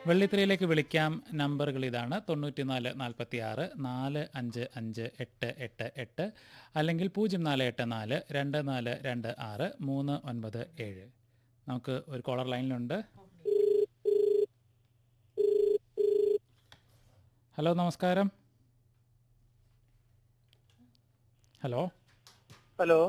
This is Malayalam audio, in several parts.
വെള്ളിത്തിരയിലേക്ക് വിളിക്കാം നമ്പറുകൾ ഇതാണ് തൊണ്ണൂറ്റിനാല് നാൽപ്പത്തി ആറ് നാല് അഞ്ച് അഞ്ച് എട്ട് എട്ട് എട്ട് അല്ലെങ്കിൽ പൂജ്യം നാല് എട്ട് നാല് രണ്ട് നാല് രണ്ട് ആറ് മൂന്ന് ഒൻപത് ഏഴ് നമുക്ക് ഒരു കോളർ ലൈനിലുണ്ട് ഹലോ നമസ്കാരം ഹലോ ഹലോ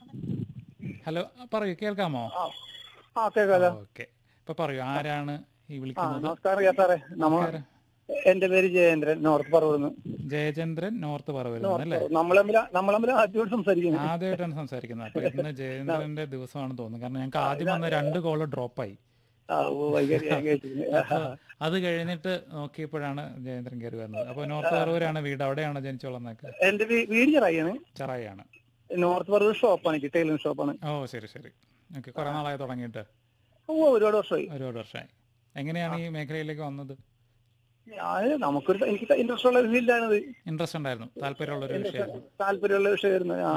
ഹലോ പറയൂ കേൾക്കാമോ ആ ആ കേൾക്കാലോ ഓക്കെ ഇപ്പൊ പറയൂ ആരാണ് ഈ ആ വിളിക്കുന്നത് നമസ്കാരം യാ സാറേ നമ്മ നമസ്കാരം. എന്റെ പേര് ജയേന്ദ്രൻ നോർത്ത് പറവൂർന്ന് ജയചന്ദ്രൻ നോർത്ത് പറവരുന്നു അല്ലേ നമ്മൾ തമ്മിൽ നമ്മൾ തമ്മിൽ ആദ്യമായിട്ട് സംസാരിക്കുന്നത് ആദ്യമായിട്ടാണ് സംസാരിക്കുന്നത് അപ്പൊ ഇന്ന് ജയേന്ദ്രന്റെ ദിവസമാണെന്ന് തോന്നുന്നു കാരണം ഞങ്ങൾക്ക് ആദ്യം വന്ന രണ്ട് കോള് ഡ്രോപ്പായി ആ ഓ വൈകാരി ഞാൻ കേട്ടിരുന്നു. അത് കഴിഞ്ഞിട്ട് നോക്കിയപ്പോഴാണ് ജയേന്ദ്രൻ കയറി വരുന്നത് അപ്പൊ നോർത്ത് പറവൂരാണ് വീട് അവിടെയാണ് ജനിച്ചു വളർന്നൊക്കെ എന്റെ വീ- വീട് ചെറായിയാണ് ചെറായിയാണ് നോർത്ത് പറവൂർ ഷോപ്പാണ് എനിക്ക് ടൈലറിംഗ് ഷോപ്പാണ് ഓ ശരി ശരി ഓക്കെ കുറെ നാളായി തുടങ്ങിയിട്ട് ഓ ഒരുപാട് വർഷമായി ഒരുപാട് വർഷമായി എങ്ങനെയാണ് ഈ മേഖലയിലേക്ക് വന്നത് ഞാൻ നമുക്കൊരു എനിക്ക് ഇൻട്രസ്റ്റ് ഉള്ള ഒരു ഫീൽഡാണിത് ഇൻട്രസ്റ്റ് ഉണ്ടായിരുന്നു താല്പര്യമുള്ള ഒരു വിഷയമായിരുന്നു താല്പര്യമുള്ള വിഷയമായിരുന്നു ആ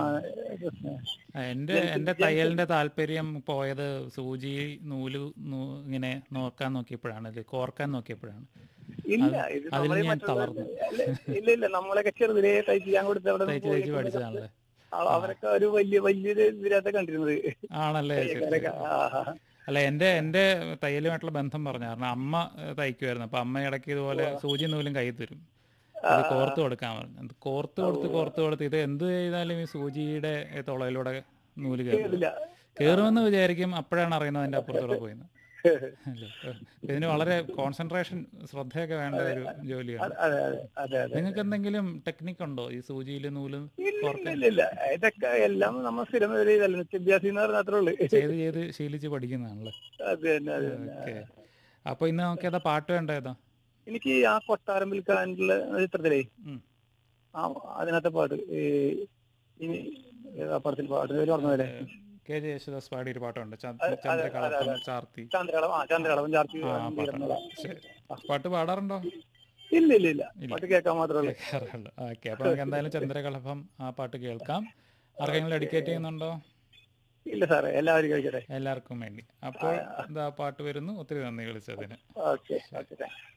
ആ, എന്റെ എന്റെ തയ്യലിന്റെ താല്പര്യം പോയത് സൂചി നൂല് നൂ- ഇങ്ങനെ നോക്കാൻ നോക്കിയപ്പോഴാണ് ഇത് കോർക്കാൻ നോക്കിയപ്പോഴാണ് ഇല്ല അത് ഇത് അതിൽ നമ്മളെ ഞാൻ മറ്റുള്ള- തളർന്നു. ഇല്ല ഇല്ല നമ്മളൊക്കെ ചെറുതിലേ ടൈപ്പ് ചെയ്യാൻ കൊടുത്ത് അവിടെ തയ്ച്ച് തയ്ച്ച് പഠിച്ചതാണല്ലേ അവ- അവരൊക്കെ ഒരു വലിയ വലിയൊരു ഇതിനകത്ത് കണ്ടിരുന്നത് ആണല്ലേ ശരി, ശരി. ആ, ആ. അല്ല എന്റെ എന്റെ തയ്യലുമായിട്ടുള്ള ബന്ധം പറഞ്ഞു കാരണം അമ്മ ഏഹ്, തയ്ക്കുമായിരുന്നു അപ്പൊ അമ്മ ഇടയ്ക്ക് ഇതുപോലെ സൂചി നൂലും കയ്യിൽ തരും അത് കോർത്ത് കൊടുക്കാൻ പറഞ്ഞു അത് കോർത്ത് കൊടുത്ത് കോർത്ത് കൊടുത്ത് ഇത് എന്ത് ചെയ്താലും ഈ സൂചിയുടെ തുളയിലൂടെ നൂല് കയറും ഇല്ല കയറുമെന്ന് വിചാരിക്കും അപ്പോഴാണ് അറിയുന്നത് അതിന്റെ അപ്പുറത്തൂടെ പോയിന്ന് അല്ലേ? ഏഹ്. ഇതിന് വളരെ കോൺസെൻട്രേഷൻ ശ്രദ്ധയൊക്കെ വേണ്ട ഒരു ജോലിയാണ് അതെ അതെ അതെ അതെ നിങ്ങൾക്ക് എന്തെങ്കിലും ടെക്നിക്ക് ഉണ്ടോ ഈ സൂചിയിൽ നൂല് ഇല്ല ഇല്ല ഇല്ല ഇതൊക്കെ എല്ലാം നമ്മൾ സ്ഥിരം ഒരു ഇതല്ല നിത്യാഭ്യാസം എന്ന് പറഞ്ഞാൽ അത്രേ ഉള്ളൂ ചെയ്ത് ചെയ്ത് ശീലിച്ച് പഠിക്കുന്നതാണല്ലേ അത് തന്നെ അത് തന്നെ ഓക്കെ അപ്പൊ ഇന്ന് നമുക്ക് ഏതാ പാട്ട് വേണ്ട ഏതാ എനിക്ക് ആ കൊട്ടാരം വിൽക്കാനുള്ള ചിത്രത്തിലേ ഉം. ആ അതിനകത്തെ പാട്ട് ഈ ഇനി ഏതാ പടത്തിൽ പാട്ട് പേര് പറഞ്ഞതല്ലേ കെ ജെ യേശുദാസ് പാടിയ ഒരു പാട്ടുണ്ട് ച- അതെ, അതെ, ചന്ദ്രകളപ്പം അതെ. ചാർത്തി ചന്ദ്രകളം ആ ചന്ദ്രകളം ചാർത്തി ആ പാട്ടുണ്ട് ശരി പാട്ട് പാടാറുണ്ടോ ഇല്ല ഇല്ല ഇല്ല ഇല്ല. പാട്ട് കേൾക്കാൻ മാത്രമേ ഉള്ളൂ കേൾക്കാറുണ്ട് ഓക്കെ അപ്പൊ നമുക്ക് എന്തായാലും ചന്ദ്രകളഭം ആ പാട്ട് കേൾക്കാം ആർക്കെങ്കിലും ഡെഡിക്കേറ്റ് ചെയ്യുന്നുണ്ടോ ഇല്ല സാറേ എല്ലാവരും കഴിക്കട്ടെ എല്ലാവർക്കും വേണ്ടി അപ്പോൾ എന്താ പാട്ട് വരുന്നു ഒത്തിരി നന്ദി വിളിച്ചതിന് ഓക്കെ ഓക്കെ താങ്ക്